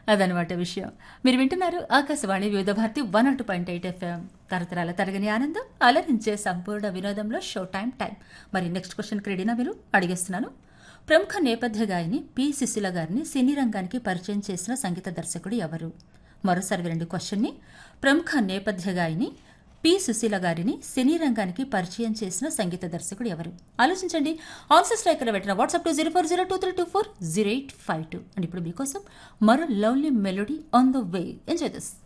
అదనమాట విషయం మీరు వింటున్నారు ఆకాశవాణి వివిధ భారతి వన్ అటు పాయింట్ ఎయిట్ ఎఫ్ఎం తరతరాల తరగని ఆనందం అలరించే సంపూర్ణ వినోదంలో షో టైం టైం మరి నెక్స్ట్ క్వశ్చన్ క్రెడినా మీరు అడిగేస్తున్నాను ప్రముఖ నేపథ్య గాయని పి సుశీల గారిని సినీ రంగానికి పరిచయం చేసిన సంగీత దర్శకుడు ఎవరు మరోసారి వినండి క్వశ్చన్ని ప్రముఖ నేపథ్య గాయని పి సుశీల గారిని సినీ రంగానికి పరిచయం చేసిన సంగీత దర్శకుడు ఎవరు ఆలోచించండి ఆన్సర్ స్ట్రైకర్ పెట్టిన WhatsApp two zero four zero two three two four zero eight five two and ఇప్పుడు మీకోసం మరో lovely melody on the way enjoy this